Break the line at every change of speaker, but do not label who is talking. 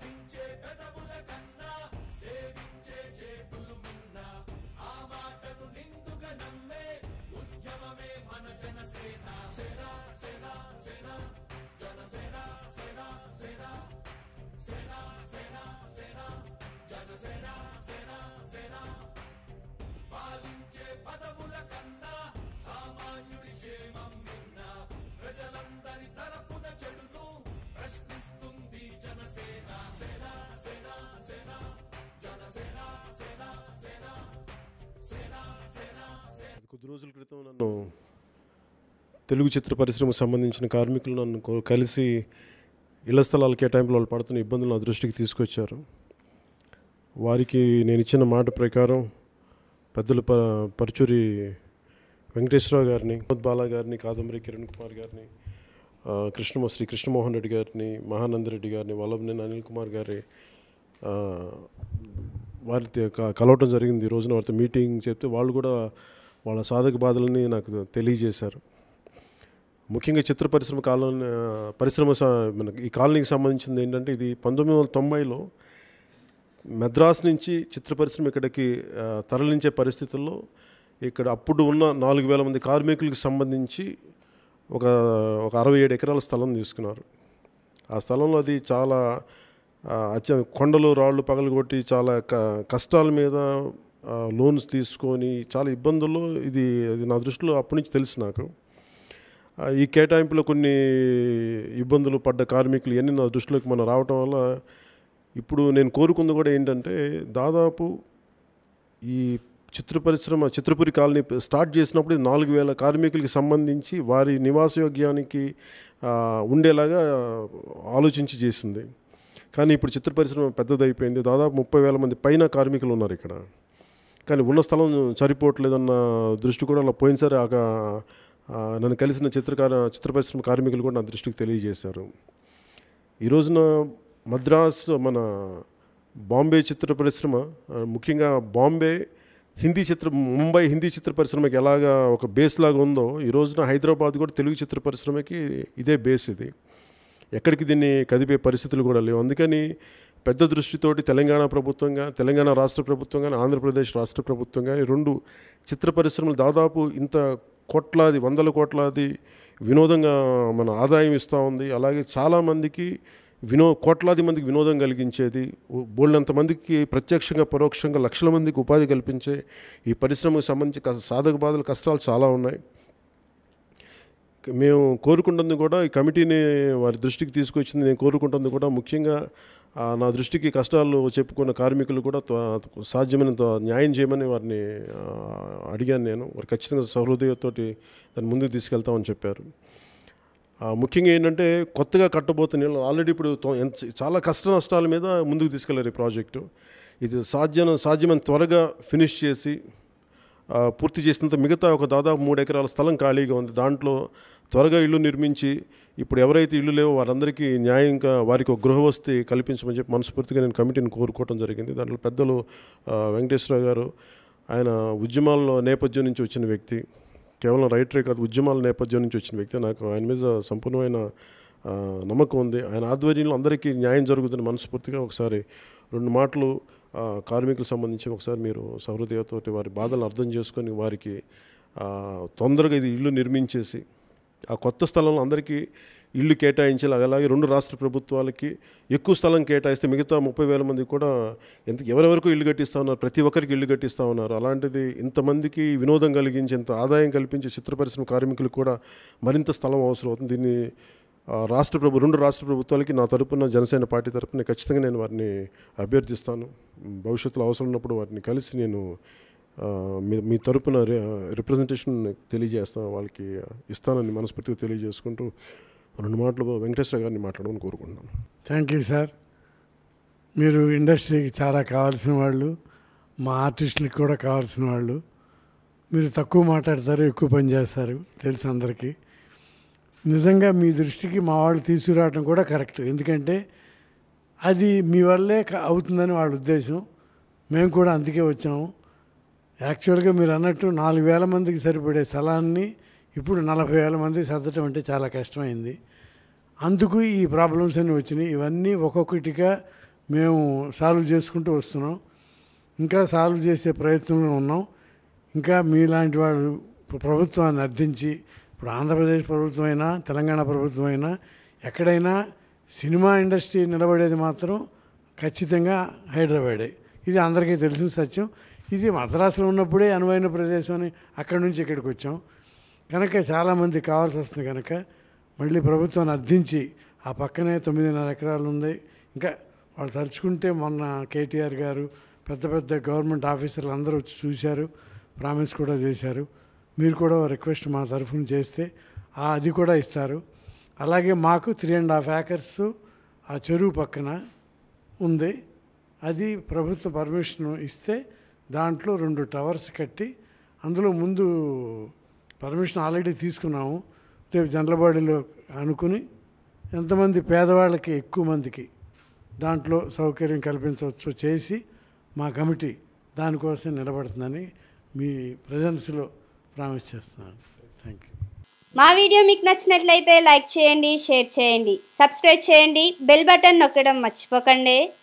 ప్రార్థించే పెదవుల కన్నా సేవించే చేతులు మిన్న ఆ మాటను నిండుగా నమ్మే ఉద్యమమే మన జనసేన సేన సేన సేన జనసేన సేన సేన సేన సేన సేన జనసేన సేన సేన పాలించే పదవుల కన్నా సామాన్యుడి క్షేమం నిన్న ప్రజలందరి తరపున చెడును ప్రశ్నిస్తుంది జనసేన సేన సేన సేన జనసేన సేన సేన సేన సేన సేన
కొద్ది రోజుల క్రితం నన్ను తెలుగు చిత్ర పరిశ్రమకు సంబంధించిన కార్మికులు నన్ను కో- కలిసి ఇళ్ల స్థలాల కేటాయింపులో వాళ్ళు పడుతున్న ఇబ్బందులు నా దృష్టికి తీసుకొచ్చారు వారికి నేను ఇచ్చిన మాట ప్రకారం పెద్దలు ప పరుచూరి వెంకటేశ్వరరావు గారిని వినోద్ బాలా గారిని కాదంబరి కిరణ్ కుమార్ గారిని ఆ, కృష్ణ శ్రీ కృష్ణమోహన్ రెడ్డి గారిని మహానందరెడ్డి గారిని వల్లభనేని అనిల్ కుమార్ గారి ఆ, వారితో క- కలవటం జరిగింది ఈ రోజున వారితో మీటింగ్ చెప్తే వాళ్ళు కూడా వాళ్ళ సాధక బాధలని నాకు తెలియజేశారు ముఖ్యంగా చిత్ర పరిశ్రమ కాలనీ పరిశ్రమ స- మన ఈ కాలనీకి సంబంధించింది ఏంటంటే ఇది పంతొమ్మిది వందల తొంభైలో మద్రాస్ నుంచి చిత్ర పరిశ్రమ ఇక్కడికి ఆ, తరలించే పరిస్థితుల్లో ఇక్కడ అప్పుడు ఉన్న నాలుగు వేల మంది కార్మికులకు సంబంధించి ఒక ఒక అరవై ఏడు ఎకరాల స్థలం తీసుకున్నారు ఆ స్థలంలో అది చాలా ఆ, అత్య కొండలు రాళ్ళు పగలగొట్టి చాలా క కష్టాల మీద ఆ, లోన్స్ తీసుకొని చాలా ఇబ్బందుల్లో ఇది అది నా దృష్టిలో అప్పటి నుంచి తెలుసు నాకు ఆ, ఈ కేటాయింపులో కొన్ని ఇబ్బందులు పడ్డ కార్మికులు ఇవన్నీ నా దృష్టిలోకి మనం రావటం వల్ల ఇప్పుడు నేను కోరుకుంది కూడా ఏంటంటే దాదాపు ఈ చిత్ర పరిశ్రమ చిత్రపురి కాలనీ స్టార్ట్ చేసినప్పుడు ఇది నాలుగు వేల కార్మికులకి సంబంధించి వారి నివాసయోగ్యానికి ఆ, ఉండేలాగా ఆలోచించి చేసింది కానీ ఇప్పుడు చిత్ర పరిశ్రమ పెద్దదైపోయింది దాదాపు ముప్పై వేల మంది పైన కార్మికులు ఉన్నారు ఇక్కడ కానీ ఉన్న స్థలం సరిపోవట్లేదన్న దృష్టి కూడా అలా పోయినసారి ఆ ఆ, నన్ను కలిసిన చిత్రకార చిత్ర పరిశ్రమ కార్మికులు కూడా నా దృష్టికి తెలియజేశారు ఈ రోజున మద్రాస్ మన బాంబే చిత్ర పరిశ్రమ ఆ, ముఖ్యంగా బాంబే హిందీ చిత్ర ముంబై హిందీ చిత్ర పరిశ్రమకి ఎలాగా ఒక బేస్ లాగా ఉందో ఈ రోజున హైదరాబాద్ కూడా తెలుగు చిత్ర పరిశ్రమకి ఇదే బేస్ ఇది ఎక్కడికి దీన్ని కదిపే పరిస్థితులు కూడా లేవు అందుకని పెద్ద దృష్టితోటి తెలంగాణ ప్రభుత్వంగా తెలంగాణ రాష్ట్ర ప్రభుత్వం కానీ ఆంధ్రప్రదేశ్ రాష్ట్ర ప్రభుత్వం కానీ రెండు చిత్ర పరిశ్రమలు దాదాపు ఇంత కోట్లాది వందల కోట్లాది వినోదంగా మన ఆదాయం ఇస్తూ ఉంది అలాగే చాలామందికి వినో కోట్లాది మందికి వినోదం కలిగించేది బోళ్ళంత మందికి ప్రత్యక్షంగా పరోక్షంగా లక్షల మందికి ఉపాధి కల్పించే ఈ పరిశ్రమకు సంబంధించి కష్ట- సాధక బాధలు కష్టాలు చాలా ఉన్నాయి మేము కోరుకుంటుంది కూడా ఈ కమిటీని వారి దృష్టికి తీసుకొచ్చింది నేను కోరుకుంటుంది కూడా ముఖ్యంగా ఆ, నా దృష్టికి కష్టాలు చెప్పుకున్న కార్మికులు కూడా త్వ- సాధ్యమైనంత న్యాయం చేయమని వారిని ఆ, అడిగాను నేను వారు ఖచ్చితంగా సహృదయతోటి దాన్ని ముందుకు తీసుకెళ్తామని చెప్పారు ఆ, ముఖ్యంగా ఏంటంటే కొత్తగా కట్టబోతున్న ఇళ్ళు ఆల్రెడీ ఇప్పుడు తొ- ఎంత చాలా కష్ట నష్టాల మీద ముందుకు తీసుకెళ్లారు ఈ ప్రాజెక్టు ఇది సాధ్యం సాధ్యమైన త్వరగా ఫినిష్ చేసి ఆ, పూర్తి చేసినంత మిగతా ఒక దాదాపు మూడు ఎకరాల స్థలం ఖాళీగా ఉంది దాంట్లో త్వరగా ఇల్లు నిర్మించి ఇప్పుడు ఎవరైతే ఇల్లు లేవో వారందరికీ న్యాయంగా వారికి ఒక గృహవసతి కల్పించమని చెప్పి మనస్ఫూర్తిగా నేను కమిటీని కోరుకోవడం జరిగింది దాంట్లో పెద్దలు ఆ, వెంకటేశ్వరరావు గారు ఆయన ఉద్యమాల్లో నేపథ్యం నుంచి వచ్చిన వ్యక్తి కేవలం రైటరే కాదు ఉద్యమాల నేపథ్యం నుంచి వచ్చిన వ్యక్తి నాకు ఆయన మీద సంపూర్ణమైన ఆ, నమ్మకం ఉంది ఆయన ఆధ్వర్యంలో అందరికీ న్యాయం జరుగుతుంది మనస్ఫూర్తిగా ఒకసారి రెండు మాటలు ఆ, కార్మికులకు సంబంధించి ఒకసారి మీరు సహృదయతోటి వారి బాధలు అర్థం చేసుకొని వారికి ఆ, తొందరగా ఇది ఇల్లు నిర్మించేసి ఆ కొత్త స్థలంలో అందరికీ ఇల్లు కేటాయించాలి అలాగే రెండు రాష్ట్ర ప్రభుత్వాలకి ఎక్కువ స్థలం కేటాయిస్తే మిగతా ముప్పై వేల మందికి కూడా ఎంత ఎవరెవరికో ఇల్లు కట్టిస్తా ఉన్నారు ప్రతి ఒక్కరికి ఇల్లు కట్టిస్తూ ఉన్నారు అలాంటిది ఇంతమందికి వినోదం కలిగించి ఇంత ఆదాయం కల్పించే చిత్ర పరిశ్రమ కార్మికులకు కూడా మరింత స్థలం అవసరం అవుతుంది దీన్ని ఆ, రాష్ట్ర ప్రభు రెండు రాష్ట్ర ప్రభుత్వాలకి నా తరపున జనసేన పార్టీ తరపున ఖచ్చితంగా నేను వారిని అభ్యర్థిస్తాను భవిష్యత్తులో అవసరం ఉన్నప్పుడు వారిని కలిసి నేను ఆ, మీ మీ తరపున రి రిప్రజెంటేషన్ తెలియజేస్తాను వాళ్ళకి ఇస్తానని మనస్ఫూర్తిగా తెలియజేసుకుంటూ రెండు మాటలు వెంకటేశ్వర గారిని మాట్లాడమని కోరుకుంటున్నాను
థ్యాంక్ యూ సార్ మీరు ఇండస్ట్రీకి చాలా కావాల్సిన వాళ్ళు మా ఆర్టిస్టులకి కూడా కావాల్సిన వాళ్ళు మీరు తక్కువ మాట్లాడతారు ఎక్కువ పని చేస్తారు తెలుసు అందరికీ నిజంగా మీ దృష్టికి మా వాళ్ళు తీసుకురావడం కూడా కరెక్ట్ ఎందుకంటే అది మీ వల్లే క- అవుతుందని వాళ్ళ ఉద్దేశం మేము కూడా అందుకే వచ్చాము యాక్చువల్గా మీరు అన్నట్టు నాలుగు వేల మందికి సరిపడే స్థలాన్ని ఇప్పుడు నలభై వేల మంది సర్దటం అంటే చాలా కష్టమైంది అందుకు ఈ ప్రాబ్లమ్స్ అన్నీ వచ్చినాయి ఇవన్నీ ఒక్కొక్కటిగా మేము సాల్వ్ చేసుకుంటూ వస్తున్నాం ఇంకా సాల్వ్ చేసే ప్రయత్నంలో ఉన్నాం ఇంకా మీలాంటి వాళ్ళు ప్రభుత్వాన్ని అర్థించి ఇప్పుడు ఆంధ్రప్రదేశ్ ప్రభుత్వం అయినా తెలంగాణ ప్రభుత్వం అయినా ఎక్కడైనా సినిమా ఇండస్ట్రీ నిలబడేది మాత్రం ఖచ్చితంగా హైదరాబాదే ఇది అందరికీ తెలిసిన సత్యం ఇది మద్రాసులో ఉన్నప్పుడే అనువైన ప్రదేశం అని అక్కడి నుంచి ఇక్కడికి వచ్చాం కనుక చాలామంది కావాల్సి వస్తుంది కనుక మళ్ళీ ప్రభుత్వాన్ని అర్థించి ఆ పక్కనే తొమ్మిదిన్నర ఎకరాలు ఉంది ఇంకా వాళ్ళు తలుచుకుంటే మొన్న కేటీఆర్ గారు పెద్ద పెద్ద గవర్నమెంట్ ఆఫీసర్లు అందరూ వచ్చి చూశారు ప్రామిస్ కూడా చేశారు మీరు కూడా రిక్వెస్ట్ మా తరఫున చేస్తే ఆ అది కూడా ఇస్తారు అలాగే మాకు త్రీ అండ్ హాఫ్ ఏకర్స్ ఆ చెరువు పక్కన ఉంది అది ప్రభుత్వ పర్మిషన్ ఇస్తే దాంట్లో రెండు టవర్స్ కట్టి అందులో ముందు పర్మిషన్ ఆల్రెడీ తీసుకున్నాము రేపు జనరల్ అనుకుని ఎంతమంది పేదవాళ్ళకి ఎక్కువ మందికి దాంట్లో సౌకర్యం కల్పించవచ్చు చేసి మా కమిటీ దానికోసం నిలబడుతుందని మీ ప్రజెన్స్లో ప్రామిస్ చేస్తున్నాను థ్యాంక్ యూ
మా వీడియో మీకు నచ్చినట్లయితే లైక్ చేయండి షేర్ చేయండి సబ్స్క్రైబ్ చేయండి బెల్ బటన్ నొక్కడం మర్చిపోకండి